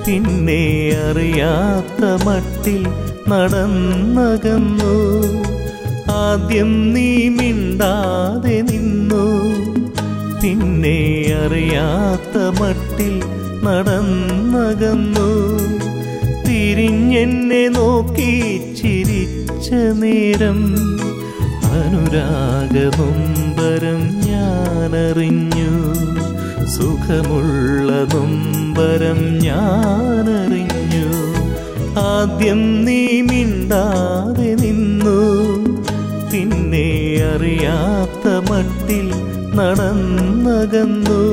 പിന്നെ അറിയാത്ത മട്ടിൽ നടന്നകന്നു ആദ്യം നീ മിണ്ടാതെ നിന്നു പിന്നെ അറിയാത്ത മട്ടിൽ നടന്നകന്നു തിരിഞ്ഞെന്നെ നോക്കി ചിരിച്ച നേരം അനുരാഗനൊമ്പരം ഞാനറിഞ്ഞു സുഖമുള്ള നൊമ്പരം ഞാനറിഞ്ഞു ആദ്യം നീ മിണ്ടാതെ നിന്നു പിന്നെ അറിയാത്ത മട്ടിൽ നടന്നകന്നു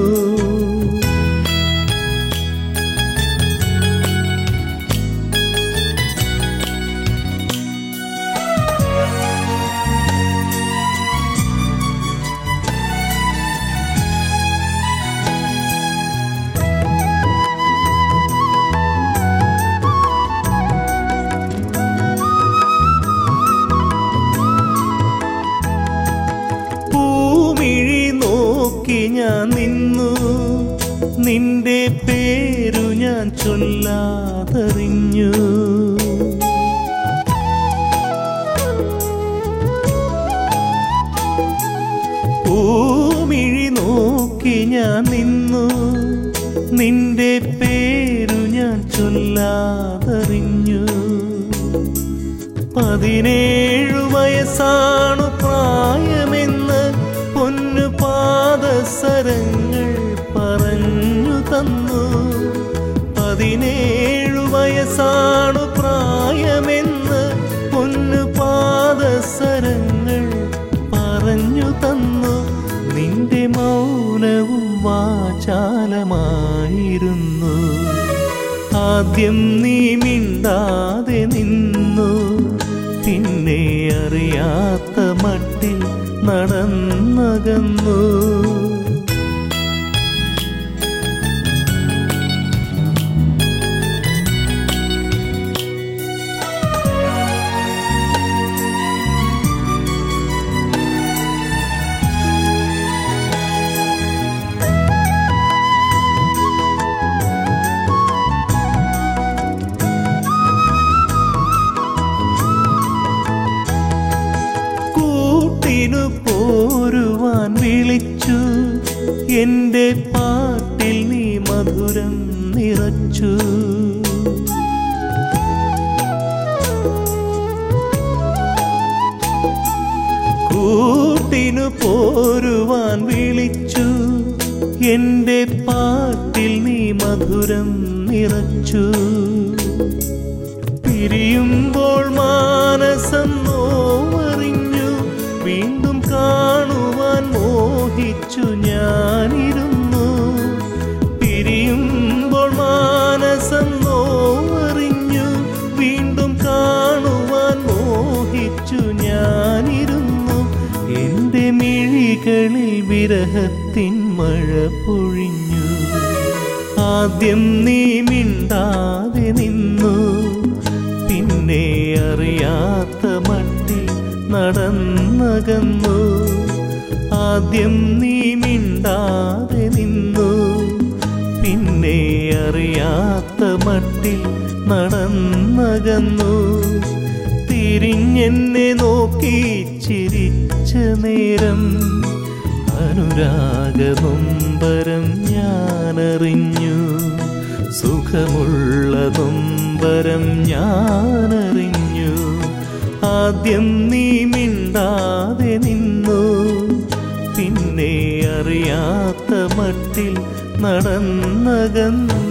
പൂമിഴി നോക്കി ഞാൻ നിന്നു നിന്റെ പേരു ഞാൻ ചൊല്ലാതറിഞ്ഞു പൂമിഴി നോക്കി ഞാൻ നിന്നു നിന്റെ പേരു ഞാൻ ചൊല്ലാതറിഞ്ഞു പതിനേഴു വയസ്സാണു പ്രായമെന്ന് പൊന്നു പാദസരങ്ങൾ പറഞ്ഞു തന്നു പതിനേഴു വയസ്സാണു പ്രായമെന്ന് പൊന്നു പാദസരങ്ങൾ പറഞ്ഞു തന്നു നിന്റെ മൗനവും വാചാലമായിരുന്നു ആദ്യം നീ മിണ്ടാതെ നിന്നു പിന്നെ അറിയാത്ത മട്ടിൽ നടന്നകന്നു കൂട്ടിനു പോരുവാൻ വിളിച്ചു എന്റെ പാട്ടിൽ നീ മധുരം നിറച്ചു കൂട്ടിനു പോരുവാൻ വിളിച്ചു എന്റെ പാട്ടിൽ നീ മധുരം നിറച്ചു പിരിയുമ്പോൾ മാനസം നോവറിഞ്ഞു വീണ്ടും കാണുവാൻ മോഹിച്ചു ഞാനിരുന്നു പിരിയുമ്പോൾ മാനസം നോവറിഞ്ഞു വീണ്ടും കാണുവാൻ മോഹിച്ചു ഞാനിരുന്നു എൻ്റെ മിഴികളിൽ വിരഹത്തിൻ മഴ പൊഴിഞ്ഞു ആദ്യം നീ മിണ്ടാതെ നിന്നു പിന്നെ അറിയാത്ത മട്ടിൽ നടന്നകന്നു ആദ്യം നീ മിണ്ടാതെ നിന്നു പിന്നെ അറിയാത്ത മട്ടിൽ നടന്നകന്നു തിരിഞ്ഞെന്നെ നോക്കി ചിരിച്ച നേരം അനുരാഗനൊമ്പരം ഞാനറിഞ്ഞു സുഖമുള്ള നൊമ്പരം ഞാനറിഞ്ഞു ആദ്യം നീ മിണ്ടാതെ നിന്നു പിന്നെ അറിയാത്ത മട്ടിൽ നടന്നകന്നു